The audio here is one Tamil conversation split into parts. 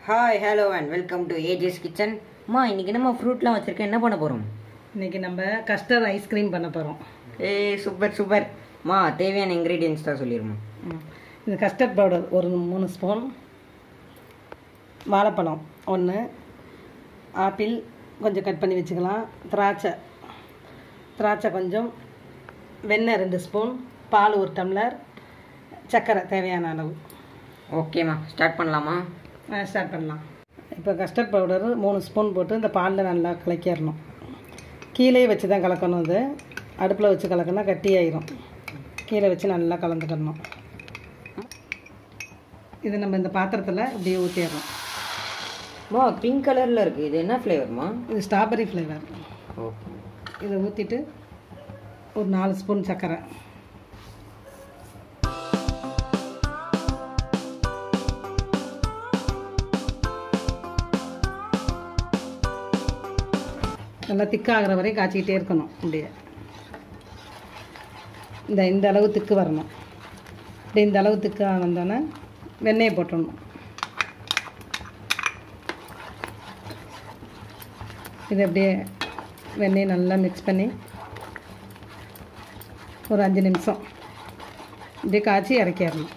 Hi hello and welcome to AGS kitchen அம்மா இன்னைக்கு நம்ம ஃப்ரூட்லாம் வச்சுருக்கேன் என்ன பண்ண போகிறோம் இன்னைக்கு நம்ம கஸ்டர்ட் ஐஸ்கிரீம் பண்ண போகிறோம் ஏய் சூப்பர் சூப்பர் மா தேவையான இன்க்ரீடியன்ஸ் தான் சொல்லிடுமா இது கஸ்டர்ட் பவுடர் ஒரு மூணு ஸ்பூன் வாழைப்பழம் ஒன்று ஆப்பிள் கொஞ்சம் கட் பண்ணி வச்சுக்கலாம் திராட்சை திராட்சை கொஞ்சம் வெண்ணெய் ரெண்டு ஸ்பூன் பால் ஒரு டம்ளர் சர்க்கரை தேவையான அளவு ஓகேம்மா ஸ்டார்ட் பண்ணலாமா ஸ்டார்ட் பண்ணலாம் இப்போ கஸ்டர்ட் பவுடர் மூணு ஸ்பூன் போட்டு இந்த பாலில் நல்லா கலக்கிடணும் கீழே வச்சு தான் கலக்கணும் இது அடுப்பில் வச்சு கலக்கினா கட்டியாயிரும் கீழே வச்சு நல்லா கலந்துக்கணும் இது நம்ம இந்த பாத்திரத்தில் இப்படியே ஊற்றிடுறோம் மா பிங்க் கலரில் இருக்குது இது என்ன ஃப்ளேவர்மா இது ஸ்ட்ராபெரி ஃப்ளேவர் ஓகே இதை ஊற்றிட்டு ஒரு நாலு ஸ்பூன் சர்க்கரை நல்லா திக்காகிற வரையும் காய்ச்சிக்கிட்டே இருக்கணும் இப்படியே இந்த இந்த அளவு திக்கு வரணும் இப்படி இந்த அளவு திக்காக வந்தோன்னே வெண்ணெயை போட்டுடணும் இது அப்படியே வெண்ணெயை நல்லா மிக்ஸ் பண்ணி ஒரு அஞ்சு நிமிஷம் இப்படியே காய்ச்சி இறக்கிடணும்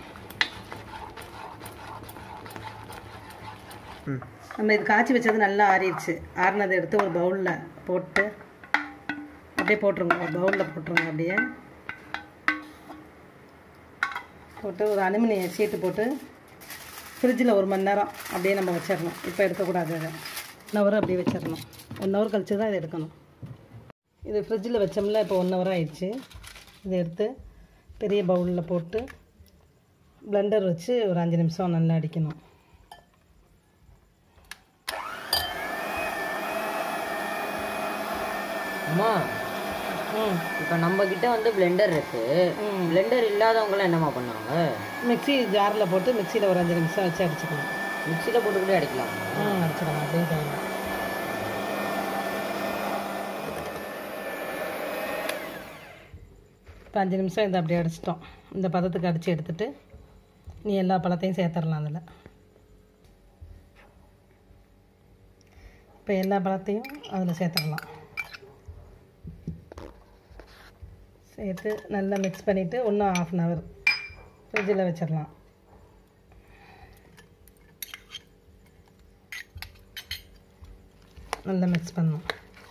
ம் நம்ம இது காய்ச்சி வச்சது நல்லா ஆறிடுச்சு ஆறினதை எடுத்து ஒரு பவுலில் போட்டு அப்படியே போட்டுருங்க ஒரு பவுலில் போட்டுருங்க அப்படியே போட்டு ஒரு அலுமினிய சீட்டு போட்டு ஃப்ரிட்ஜில் ஒரு மணி நேரம் அப்படியே நம்ம வச்சிடணும் இப்போ எடுக்கக்கூடாது அதை ஒன் ஹவர் அப்படியே வச்சிடணும் ஒன் ஹவர் கழிச்சு தான் இதை எடுக்கணும் இது ஃப்ரிட்ஜில் வச்சோம்ல இப்போ ஒன் ஹவர் ஆயிடுச்சு இதை எடுத்து பெரிய பவுலில் போட்டு பிளெண்டர் வச்சு ஒரு அஞ்சு நிமிஷம் நல்லா அடிக்கணும் அம்மா ம் இப்போ நம்ம கிட்ட வந்து பிளெண்டர் இருக்கு ம். பிளெண்டர் இல்லாதவங்களாம் என்னம்மா பண்ணுவாங்க மிக்ஸி ஜாரில் போட்டு மிக்ஸியில் ஒரு அஞ்சு நிமிஷம் வச்சு அடிச்சுக்கலாம் மிக்சியில் போட்டு கூட அடிக்கலாம் ஆ அடிச்சிடலாம் அப்படியே தான் இப்போ அஞ்சு நிமிஷம் இதை அப்படியே அடிச்சிட்டோம் இந்த பதத்துக்கு அடித்து எடுத்துட்டு நீ எல்லா பழத்தையும் சேர்த்துடலாம் அதில் இப்போ எல்லா பழத்தையும் அதில் சேர்த்துடலாம் சேர்த்து நல்லா மிக்ஸ் பண்ணிவிட்டு இன்னும் ஆஃப் அன் ஹவர் ஃப்ரிட்ஜில் வச்சிடலாம் நல்லா மிக்ஸ் பண்ணணும்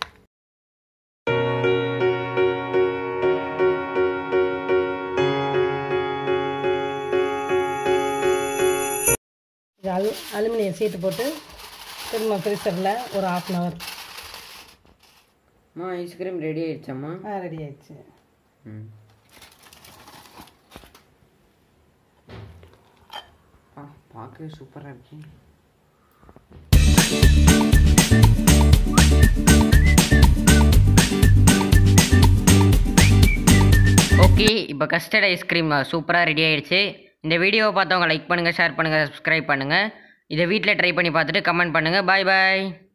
இது அலு அலுமினியம் சீட்டு போட்டு திரும்ப ஃப்ரீசரில் ஒரு ஆஃப் அன் ஹவர் அம்மா ஐஸ்கிரீம் ரெடி ஆயிடுச்சாம்மா ஆ ரெடி ஆயிடுச்சு ம் ஆ பார்க்கவே சூப்பராக இருக்கு ஓகே இப்போ கஸ்டர்ட் ஐஸ்கிரீம் சூப்பராக ரெடி ஆயிடுச்சு இந்த வீடியோவை பார்த்தவங்க லைக் பண்ணுங்கள் ஷேர் பண்ணுங்கள் சப்ஸ்கிரைப் பண்ணுங்கள் இதை வீட்டில் ட்ரை பண்ணி பார்த்துட்டு கமெண்ட் பண்ணுங்கள் பாய் பாய்